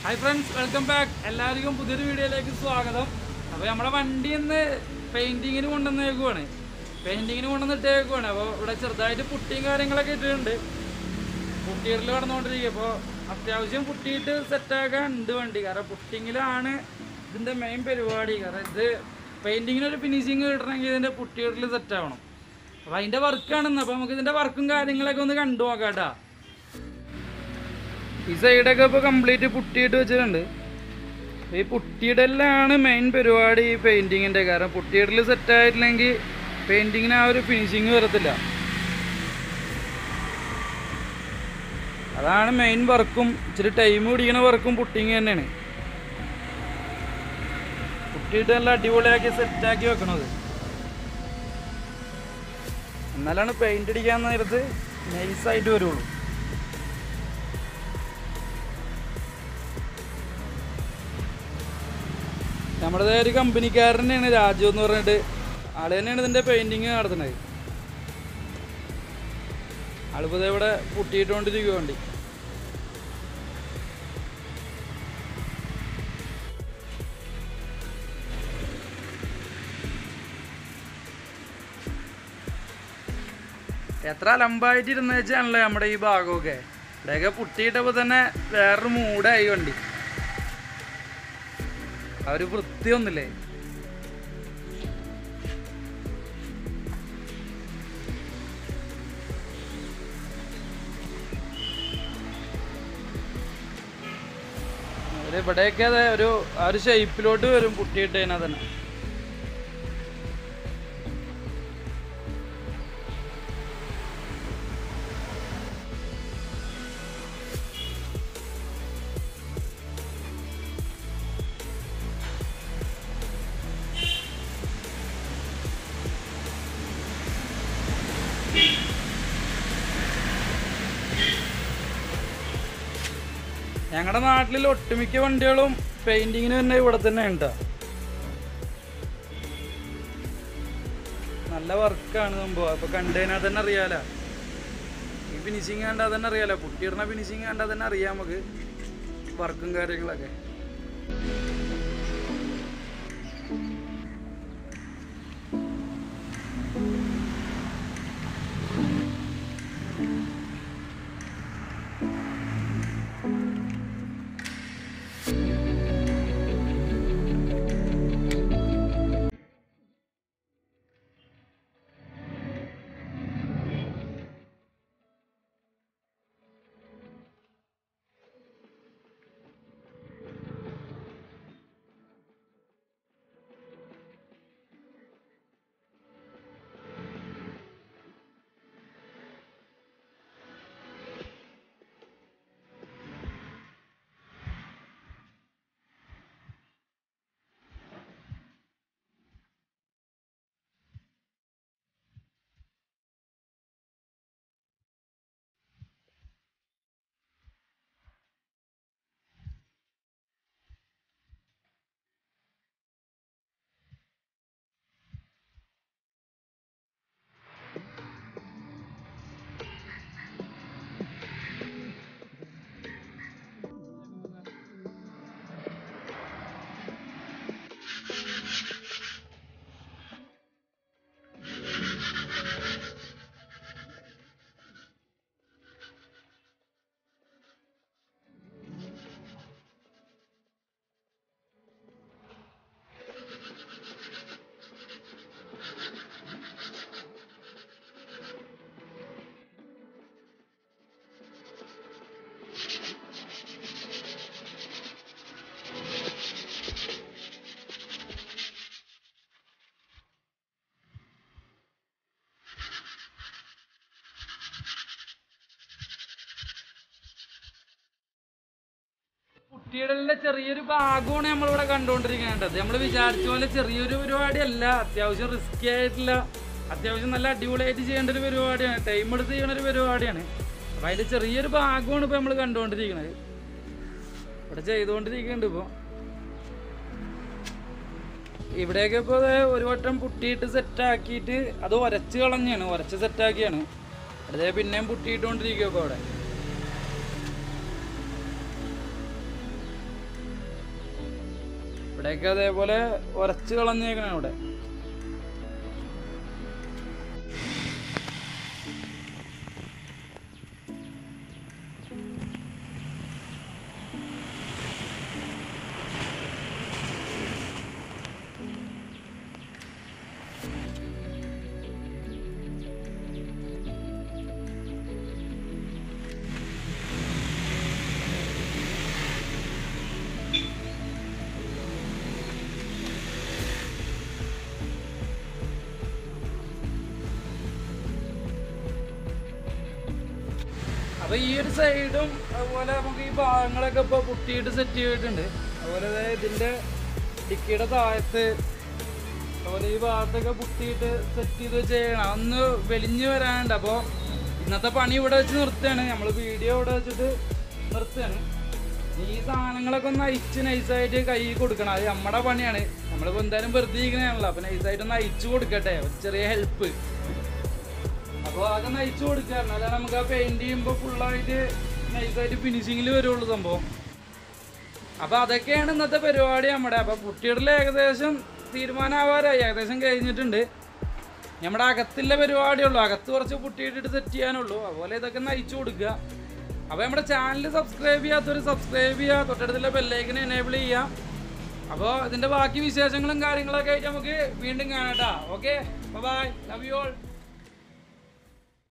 hi friends welcome back എല്ലാവർക്കും പുതിയൊരു വീഡിയോയിലേക്ക് സ്വാഗതം അപ്പോൾ നമ്മുടെ വണ്ടി ഇന്ന് പെയിൻറ്റിങ്ങിന് കൊണ്ടുവന്നേക്കുവാണ് പെയിൻറ്റിങ്ങിന് കൊണ്ടുവന്നിട്ടേക്കുവാണ് അപ്പോൾ ഇവിടെ ചെറുതായിട്ട് പുട്ടിയും കാര്യങ്ങളൊക്കെ ഇട്ടിട്ടുണ്ട് പുട്ടിയിടൽ കടന്നുകൊണ്ടിരിക്കുക അപ്പോൾ അത്യാവശ്യം പുട്ടിയിട്ട് സെറ്റാക്കാൻ ഉണ്ട് വണ്ടി കാരണം പുട്ടിങ്ങിലാണ് ഇതിൻ്റെ മെയിൻ പരിപാടി കാരണം ഇത് പെയിൻറ്റിങ്ങിന് ഒരു ഫിനിഷിങ് കിട്ടണമെങ്കിൽ ഇതിൻ്റെ പുട്ടിയിടൽ സെറ്റാവണം അപ്പോൾ അതിൻ്റെ വർക്കാണെന്ന് അപ്പോൾ നമുക്ക് ഇതിൻ്റെ വർക്കും കാര്യങ്ങളൊക്കെ ഒന്ന് കണ്ടു നോക്കാം കേട്ടോ ഈ സൈഡൊക്കെ ഇപ്പോൾ കംപ്ലീറ്റ് പുട്ടിയിട്ട് വെച്ചിട്ടുണ്ട് ഈ പുട്ടിയിടലാണ് മെയിൻ പരിപാടി ഈ പെയിൻറ്റിങ്ങിൻ്റെ കാരണം പുട്ടിയിടൽ സെറ്റ് ആയിട്ടില്ലെങ്കിൽ പെയിൻറ്റിങ്ങിന് ആ ഒരു ഫിനിഷിങ് വരത്തില്ല അതാണ് മെയിൻ വർക്കും ഇച്ചിരി ടൈം പിടിക്കുന്ന വർക്കും പുട്ടിങ് തന്നെയാണ് പുട്ടിയിട്ട് നല്ല അടിപൊളിയാക്കി സെറ്റാക്കി വെക്കണത് എന്നാലാണ് പെയിന്റ് അടിക്കാൻ നേരത്ത് നൈസായിട്ട് വരുള്ളൂ നമ്മുടെ ഒരു കമ്പനിക്കാരൻ തന്നെയാണ് രാജു എന്ന് പറഞ്ഞിട്ട് ആള് തന്നെയാണ് ഇതിന്റെ പെയിന്റിങ് നടത്തുന്നത് ആളിപ്പോ ദേ ഇവിടെ പൊട്ടിയിട്ടുകൊണ്ടിരിക്കുക വണ്ടി എത്ര അലമ്പായിട്ട് ഇരുന്ന് വെച്ചാണല്ലോ നമ്മുടെ ഈ ഭാഗമൊക്കെ ഇവിടെയൊക്കെ പുട്ടിയിട്ടപ്പോൾ തന്നെ വേറൊരു മൂടായി വണ്ടി ആ ഒരു വൃത്തിയൊന്നുമില്ലേ ഒരു ഇവിടെയൊക്കെ അതെ ഒരു ആ ഒരു ഷേപ്പിലോട്ട് വരും പുട്ടിയിട്ട് കഴിഞ്ഞാൽ തന്നെ ഞങ്ങളുടെ നാട്ടിൽ ഒട്ടുമിക്ക വണ്ടികളും പെയിന്റിങ്ങിന് തന്നെ ഇവിടെ തന്നെ ഉണ്ട് നല്ല വർക്കാണ് സംഭവം അപ്പൊ കണ്ടുകഴിഞ്ഞാൽ തന്നെ അറിയാലോ ഈ ഫിനിഷിങ് കണ്ടാൽ തന്നെ അറിയാലോ പുട്ടിയിടുന്ന ഫിനിഷിങ് കണ്ടാൽ തന്നെ അറിയാം നമുക്ക് വർക്കും കാര്യങ്ങളൊക്കെ കുട്ടികളുടെ ചെറിയൊരു ഭാഗമാണ് നമ്മളിവിടെ കണ്ടുകൊണ്ടിരിക്കുന്നത് നമ്മൾ വിചാരിച്ച പോലെ ചെറിയൊരു പരിപാടിയല്ല അത്യാവശ്യം റിസ്കി ആയിട്ടുള്ള അത്യാവശ്യം നല്ല അടിപൊളിയായിട്ട് ചെയ്യേണ്ട ഒരു പരിപാടിയാണ് ടൈം എടുത്ത് ചെയ്യണ ഒരു പരിപാടിയാണ് അപ്പം അതിൻ്റെ ചെറിയൊരു ഭാഗമാണ് ഇപ്പോൾ നമ്മൾ കണ്ടുകൊണ്ടിരിക്കുന്നത് ഇവിടെ ചെയ്തുകൊണ്ടിരിക്കുന്നുണ്ട് ഇപ്പോൾ ഇവിടെയൊക്കെ ഇപ്പോൾ ഒരു വട്ടം പുട്ടിയിട്ട് സെറ്റാക്കിയിട്ട് അത് ഉരച്ച് കളഞ്ഞാണ് ഉരച്ച് സെറ്റാക്കിയാണ് അതേ പിന്നെയും പുട്ടിയിട്ടുകൊണ്ടിരിക്കുക ഇപ്പോൾ അവിടെ ഇവിടെയൊക്കെ അതേപോലെ ഉരച്ച് കളഞ്ഞേക്കണേ ഇവിടെ അപ്പൊ ഈ ഒരു സൈഡും അതുപോലെ നമുക്ക് ഈ ഭാഗങ്ങളൊക്കെ ഇപ്പൊ പുട്ടിയിട്ട് സെറ്റ് ചെയ്തിട്ടുണ്ട് അതുപോലെ ദേ ഇതിന്റെ ഡിക്കിയുടെ താഴത്ത് അതുപോലെ ഈ ഭാഗത്തൊക്കെ പുട്ടിയിട്ട് സെറ്റ് ചെയ്ത് ചെയ്യണം അന്ന് വെലിഞ്ഞ് വരാനുണ്ട് അപ്പോൾ ഇന്നത്തെ പണി ഇവിടെ വെച്ച് നിർത്തുകയാണ് നമ്മൾ വീഡിയോ ഇവിടെ വെച്ചിട്ട് നിർത്തുകയാണ് ഈ സാധനങ്ങളൊക്കെ ഒന്ന് അയച്ച് നൈസായിട്ട് കൈ കൊടുക്കണം അത് നമ്മുടെ പണിയാണ് നമ്മളിപ്പോൾ എന്തായാലും വെറുതെ ഇരിക്കണതാണല്ലോ അപ്പോൾ നൈസായിട്ട് ഒന്ന് അയച്ചു കൊടുക്കട്ടെ ഒരു ചെറിയ ഹെൽപ്പ് അപ്പോൾ അതൊക്കെ നയിച്ചു കൊടുക്കാറുണ്ട് അല്ലാതെ നമുക്ക് ആ പെയിന്റ് ചെയ്യുമ്പോൾ ഫുള്ളായിട്ട് നൈസായിട്ട് ഫിനിഷിങ്ങിൽ വരുള്ളൂ സംഭവം അപ്പോൾ അതൊക്കെയാണ് ഇന്നത്തെ പരിപാടി നമ്മുടെ അപ്പോൾ കുട്ടികളിൽ ഏകദേശം തീരുമാനമാവാറായി ഏകദേശം കഴിഞ്ഞിട്ടുണ്ട് നമ്മുടെ അകത്തിലെ പരിപാടിയുള്ളൂ അകത്ത് കുറച്ച് പുട്ടിയിട്ടിട്ട് സെറ്റ് ചെയ്യാനുള്ളൂ അതുപോലെ ഇതൊക്കെ നയിച്ചു കൊടുക്കുക അപ്പോൾ നമ്മുടെ ചാനൽ സബ്സ്ക്രൈബ് ചെയ്യാത്തവർ സബ്സ്ക്രൈബ് ചെയ്യുക തൊട്ടടുത്തുള്ള ബെല്ലൈക്കനെ എനേബിൾ ചെയ്യുക അപ്പോൾ ഇതിൻ്റെ ബാക്കി വിശേഷങ്ങളും കാര്യങ്ങളൊക്കെ ആയിട്ട് നമുക്ക് വീണ്ടും കാണാം കേട്ടോ okay bye love you all